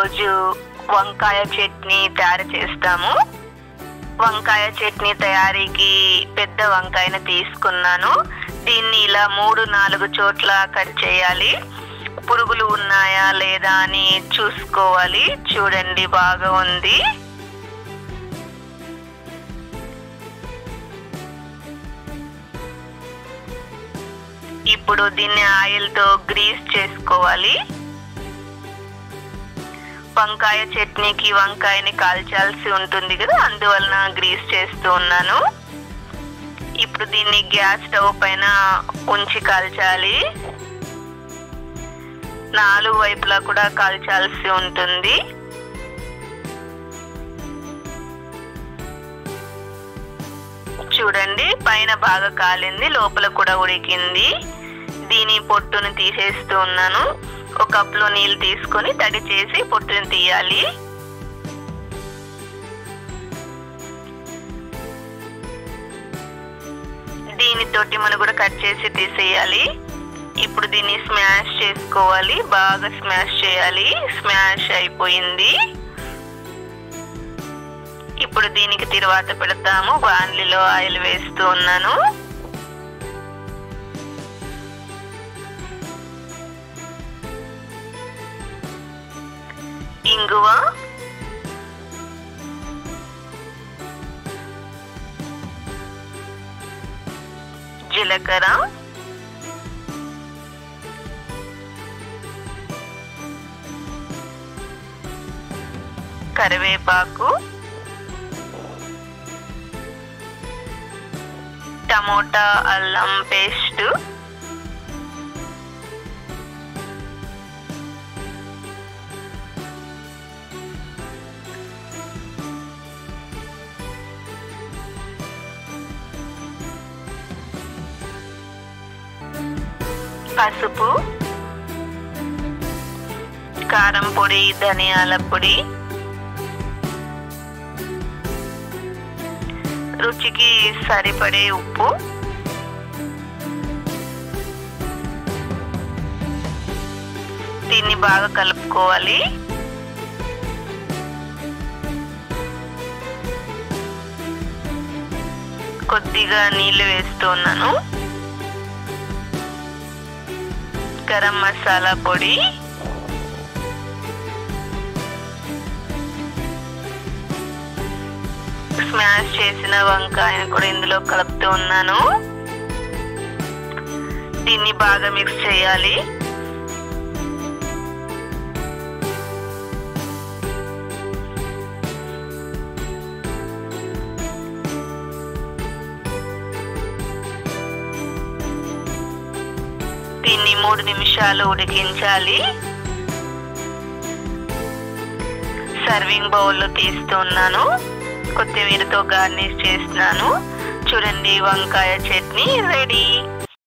ఈరోజు వంకాయ చట్నీ తయారు చేస్తాము వంకాయ చట్నీ తయారీకి పెద్ద వంకాయను తీసుకున్నాను దీన్ని ఇలా మూడు నాలుగు చోట్ల కట్ చేయాలి పురుగులు ఉన్నాయా లేదా అని చూసుకోవాలి చూడండి బాగా ఉంది ఇప్పుడు దీన్ని ఆయిల్తో గ్రీస్ చేసుకోవాలి వంకాయ చట్నీకి వంకాయని కాల్చాల్సి ఉంటుంది కదా అందువలన గ్రీస్ చేస్తూ ఉన్నాను ఇప్పుడు దీన్ని గ్యాస్ స్టవ్ పైన ఉంచి కాల్చాలి నాలుగు వైపులా కూడా కాల్చాల్సి ఉంటుంది చూడండి పైన బాగా కాలింది లోపల కూడా ఉడికింది దీని పొట్టును తీసేస్తూ ఉన్నాను ఒక కప్లో నీళ్ళు తీసుకొని తడి చేసి పొట్టును తీయాలి దీనితోటి మనం కూడా కట్ చేసి తీసేయాలి ఇప్పుడు దీన్ని స్మాష్ చేసుకోవాలి బాగా స్మాష్ చేయాలి స్మాష్ అయిపోయింది ఇప్పుడు దీనికి తిరువాత పెడతాము బాండ్లీలో ఆయిల్ వేస్తూ ఉన్నాను ఇంగువ జీలకర్ర కరివేపాకు టమోటా అల్లం పేస్ట్ పసుపు కారం పొడి ధనియాల పొడి రుచికి సరిపడే ఉప్పు దీన్ని బాగా కలుపుకోవాలి కొద్దిగా నీళ్లు వేస్తున్నాను గరం మసాలా పొడి స్మాష్ చేసిన వంకాయను కూడా ఇందులో కలుపుతూ ఉన్నాను దీన్ని బాగా మిక్స్ చేయాలి దీన్ని మూడు నిమిషాలు ఉడికించాలి సర్వింగ్ బౌల్లో తీస్తున్నాను కొత్తిమీరతో గార్నిష్ చేస్తున్నాను చూడండి వంకాయ చట్నీ రెడీ